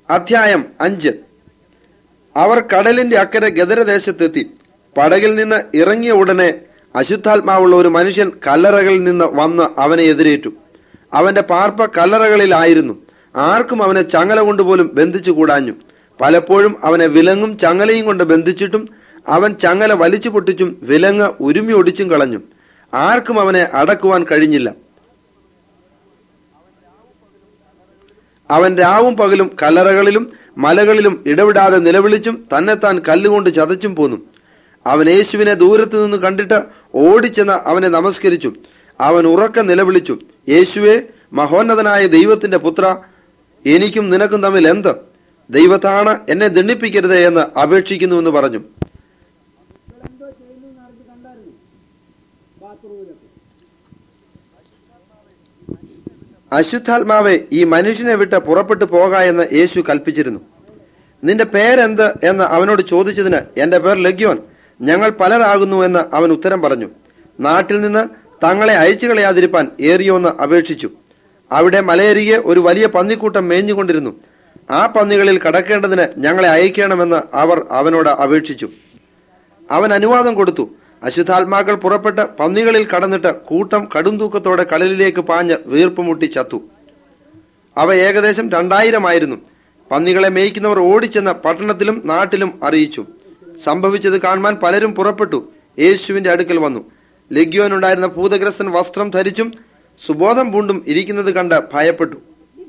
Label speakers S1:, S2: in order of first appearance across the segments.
S1: അധ്യായം അഞ്ച് അവർ കടലിന്റെ അക്കരെ ഗദരദേശത്തെത്തി പടകിൽ നിന്ന് ഇറങ്ങിയ ഉടനെ അശുദ്ധാത്മാവുള്ള ഒരു മനുഷ്യൻ കല്ലറകളിൽ നിന്ന് വന്ന് അവനെ എതിരേറ്റു അവന്റെ പാർപ്പ കല്ലറകളിലായിരുന്നു ആർക്കും അവനെ ചങ്ങല കൊണ്ടുപോലും ബന്ധിച്ചു കൂടാഞ്ഞു പലപ്പോഴും അവനെ വിലങ്ങും ചങ്ങലയും കൊണ്ട് ബന്ധിച്ചിട്ടും അവൻ ചങ്ങല വലിച്ചു പൊട്ടിച്ചും വിലങ്ങ് ഉരുമി ഒടിച്ചും കളഞ്ഞു ആർക്കും അവനെ അടക്കുവാൻ കഴിഞ്ഞില്ല അവൻ രാവും പകലും കല്ലറകളിലും മലകളിലും ഇടവിടാതെ നിലവിളിച്ചും തന്നെത്താൻ കല്ലുകൊണ്ട് ചതച്ചും പോന്നു അവൻ യേശുവിനെ ദൂരത്തു നിന്ന് കണ്ടിട്ട് ഓടിച്ചെന്ന് അവനെ നമസ്കരിച്ചു അവൻ ഉറക്ക നിലവിളിച്ചു യേശുവെ മഹോന്നതനായ ദൈവത്തിന്റെ പുത്ര എനിക്കും നിനക്കും തമ്മിൽ എന്ത് ദൈവത്താണ് എന്നെ ദണ്ഡിപ്പിക്കരുതേ എന്ന് അപേക്ഷിക്കുന്നുവെന്ന് പറഞ്ഞു
S2: എന്തോ ചെയ്യുന്നു എന്ന് അറിഞ്ഞ് കണ്ടായിരുന്നു ബാത്റൂമിലൊക്കെ
S1: അശുദ്ധാത്മാവെ ഈ മനുഷ്യനെ വിട്ട് പുറപ്പെട്ടു പോക എന്ന് യേശു കൽപ്പിച്ചിരുന്നു നിന്റെ പേരെന്ത് എന്ന് അവനോട് ചോദിച്ചതിന് എന്റെ പേർ ലഗ്യോൻ ഞങ്ങൾ പലരാകുന്നു എന്ന് അവൻ ഉത്തരം പറഞ്ഞു നാട്ടിൽ നിന്ന് തങ്ങളെ അയച്ചു കളയാതിരിപ്പാൻ ഏറിയോന്ന് അപേക്ഷിച്ചു അവിടെ മലയരികെ ഒരു വലിയ പന്നിക്കൂട്ടം മേഞ്ഞുകൊണ്ടിരുന്നു ആ പന്നികളിൽ കടക്കേണ്ടതിന് ഞങ്ങളെ അയക്കണമെന്ന് അവർ അവനോട് അപേക്ഷിച്ചു അവൻ അനുവാദം കൊടുത്തു അശുദ്ധാത്മാക്കൾ പുറപ്പെട്ട് പന്നികളിൽ കടന്നിട്ട് കൂട്ടം കടുംതൂക്കത്തോടെ കടലിലേക്ക് പാഞ്ഞ് വീർപ്പുമുട്ടി ചത്തു അവ ഏകദേശം രണ്ടായിരമായിരുന്നു പന്നികളെ മേയ്ക്കുന്നവർ ഓടിച്ചെന്ന് പട്ടണത്തിലും നാട്ടിലും അറിയിച്ചു സംഭവിച്ചത് കാണുവാൻ പലരും പുറപ്പെട്ടു യേശുവിന്റെ അടുക്കൽ വന്നു ലഗ്യോനുണ്ടായിരുന്ന ഭൂതഗ്രസ്തൻ വസ്ത്രം ധരിച്ചും സുബോധം പൂണ്ടും ഇരിക്കുന്നത് കണ്ട് ഭയപ്പെട്ടു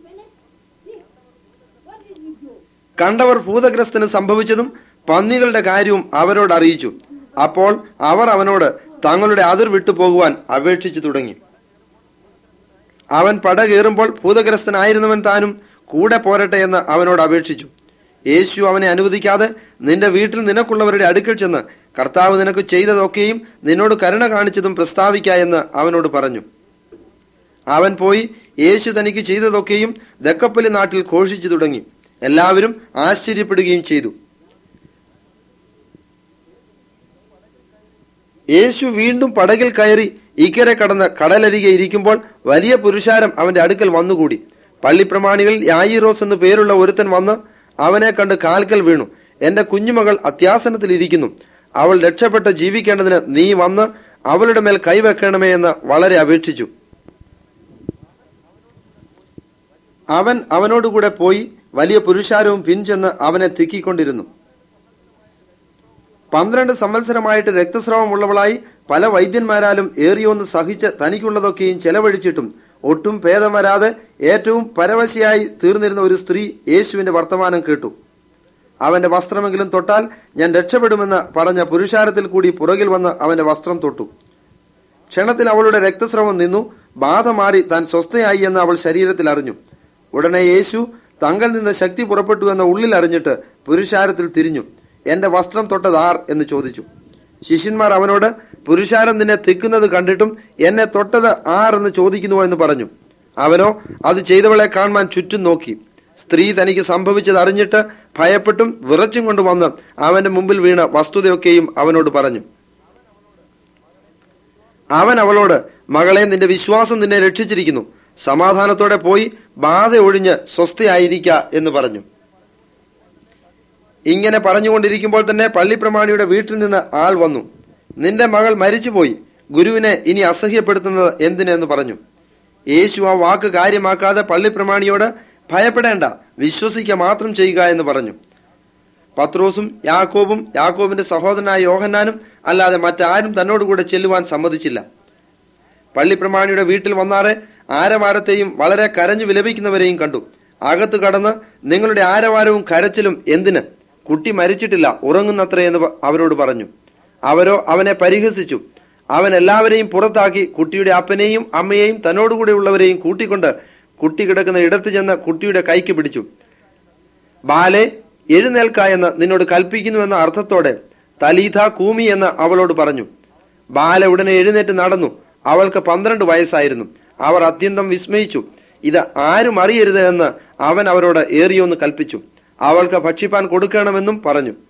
S1: കണ്ടവർ ഭൂതഗ്രസ്തന് സംഭവിച്ചതും പന്നികളുടെ കാര്യവും അവരോട് അറിയിച്ചു അപ്പോൾ അവർ അവനോട് തങ്ങളുടെ അതിർ വിട്ടു പോകുവാൻ അപേക്ഷിച്ചു തുടങ്ങി അവൻ പടകേറുമ്പോൾ ഭൂതഗ്രസ്തനായിരുന്നവൻ താനും കൂടെ പോരട്ടെ എന്ന് അവനോട് അപേക്ഷിച്ചു യേശു അവനെ അനുവദിക്കാതെ നിന്റെ വീട്ടിൽ നിനക്കുള്ളവരുടെ അടുക്കൽ ചെന്ന് കർത്താവ് നിനക്ക് ചെയ്തതൊക്കെയും നിന്നോട് കരുണ കാണിച്ചതും പ്രസ്താവിക്ക എന്ന് അവനോട് പറഞ്ഞു അവൻ പോയി യേശു തനിക്ക് ചെയ്തതൊക്കെയും ദക്കപ്പലി നാട്ടിൽ ഘോഷിച്ചു തുടങ്ങി എല്ലാവരും ആശ്ചര്യപ്പെടുകയും ചെയ്തു യേശു വീണ്ടും പടകിൽ കയറി ഇക്കരെ കടന്ന് കടലരികെ ഇരിക്കുമ്പോൾ വലിയ പുരുഷാരം അവന്റെ അടുക്കൽ വന്നുകൂടി പള്ളിപ്രമാണികളിൽ യായിറോസ് എന്ന് പേരുള്ള ഒരുത്തൻ വന്ന് അവനെ കണ്ട് കാൽക്കൽ വീണു എന്റെ കുഞ്ഞുമകൾ അത്യാസനത്തിൽ ഇരിക്കുന്നു അവൾ രക്ഷപ്പെട്ട് ജീവിക്കേണ്ടതിന് നീ വന്ന് അവളുടെ മേൽ കൈവെക്കണമേ എന്ന് വളരെ അപേക്ഷിച്ചു അവൻ അവനോടുകൂടെ പോയി വലിയ പുരുഷാരവും പിൻചെന്ന് അവനെ തിക്കിക്കൊണ്ടിരുന്നു പന്ത്രണ്ട് സംവത്സരമായിട്ട് രക്തസ്രാവമുള്ളവളായി പല വൈദ്യന്മാരാലും ഏറിയൊന്ന് സഹിച്ച് തനിക്കുള്ളതൊക്കെയും ചെലവഴിച്ചിട്ടും ഒട്ടും ഭേദം വരാതെ ഏറ്റവും പരവശയായി തീർന്നിരുന്ന ഒരു സ്ത്രീ യേശുവിന്റെ വർത്തമാനം കേട്ടു അവന്റെ വസ്ത്രമെങ്കിലും തൊട്ടാൽ ഞാൻ രക്ഷപ്പെടുമെന്ന് പറഞ്ഞ പുരുഷാരത്തിൽ കൂടി പുറകിൽ വന്ന് അവന്റെ വസ്ത്രം തൊട്ടു ക്ഷണത്തിൽ അവളുടെ രക്തസ്രവം നിന്നു ബാധ മാറി താൻ സ്വസ്ഥയായി എന്ന് അവൾ ശരീരത്തിൽ അറിഞ്ഞു ഉടനെ യേശു തങ്കൽ നിന്ന് ശക്തി പുറപ്പെട്ടു എന്ന ഉള്ളിൽ അറിഞ്ഞിട്ട് പുരുഷാരത്തിൽ തിരിഞ്ഞു എന്റെ വസ്ത്രം തൊട്ടത് ആർ എന്ന് ചോദിച്ചു ശിഷ്യന്മാർ അവനോട് പുരുഷാരം നിന്നെ തിക്കുന്നത് കണ്ടിട്ടും എന്നെ തൊട്ടത് ആർ എന്ന് ചോദിക്കുന്നുവോ എന്ന് പറഞ്ഞു അവനോ അത് ചെയ്തവളെ കാണുവാൻ ചുറ്റും നോക്കി സ്ത്രീ തനിക്ക് സംഭവിച്ചത് അറിഞ്ഞിട്ട് ഭയപ്പെട്ടും വിറച്ചും കൊണ്ട് വന്ന് അവന്റെ മുമ്പിൽ വീണ വസ്തുതയൊക്കെയും അവനോട് പറഞ്ഞു അവൻ അവളോട് മകളെ നിന്റെ വിശ്വാസം നിന്നെ രക്ഷിച്ചിരിക്കുന്നു സമാധാനത്തോടെ പോയി ബാധ ഒഴിഞ്ഞ് സ്വസ്ഥയായിരിക്ക എന്ന് പറഞ്ഞു ഇങ്ങനെ പറഞ്ഞുകൊണ്ടിരിക്കുമ്പോൾ തന്നെ പള്ളിപ്രമാണിയുടെ വീട്ടിൽ നിന്ന് ആൾ വന്നു നിന്റെ മകൾ മരിച്ചുപോയി ഗുരുവിനെ ഇനി അസഹ്യപ്പെടുത്തുന്നത് എന്തിനെന്ന് പറഞ്ഞു യേശു ആ വാക്ക് കാര്യമാക്കാതെ പള്ളിപ്രമാണിയോട് ഭയപ്പെടേണ്ട വിശ്വസിക്കുക മാത്രം ചെയ്യുക എന്ന് പറഞ്ഞു പത്രോസും യാക്കോബും യാക്കോബിന്റെ സഹോദരനായ യോഹന്നാനും അല്ലാതെ മറ്റാരും തന്നോടുകൂടെ ചെല്ലുവാൻ സമ്മതിച്ചില്ല പള്ളിപ്രമാണിയുടെ വീട്ടിൽ വന്നാറെ ആരവാരത്തെയും വളരെ കരഞ്ഞു വിലപിക്കുന്നവരെയും കണ്ടു അകത്ത് കടന്ന് നിങ്ങളുടെ ആരവാരവും കരച്ചിലും എന്തിന് കുട്ടി മരിച്ചിട്ടില്ല ഉറങ്ങുന്നത്രേ എന്ന് പ- അവരോട് പറഞ്ഞു അവരോ അവനെ പരിഹസിച്ചു അവൻ എല്ലാവരെയും പുറത്താക്കി കുട്ടിയുടെ അപ്പനെയും അമ്മയെയും തന്നോടുകൂടെ ഉള്ളവരെയും കൂട്ടിക്കൊണ്ട് കുട്ടി കിടക്കുന്ന ഇടത്ത് ചെന്ന് കുട്ടിയുടെ കൈക്ക് പിടിച്ചു ബാലെ എഴുന്നേൽക്ക എന്ന് നിന്നോട് കൽപ്പിക്കുന്നുവെന്ന അർത്ഥത്തോടെ തലീഥ കൂമി എന്ന് അവളോട് പറഞ്ഞു ബാല ഉടനെ എഴുന്നേറ്റ് നടന്നു അവൾക്ക് പന്ത്രണ്ട് വയസ്സായിരുന്നു അവർ അത്യന്തം വിസ്മയിച്ചു ഇത് ആരും അറിയരുത് എന്ന് അവൻ അവരോട് ഏറിയൊന്ന് കൽപ്പിച്ചു അവൾക്ക് ഭക്ഷിപ്പാൻ കൊടുക്കണമെന്നും പറഞ്ഞു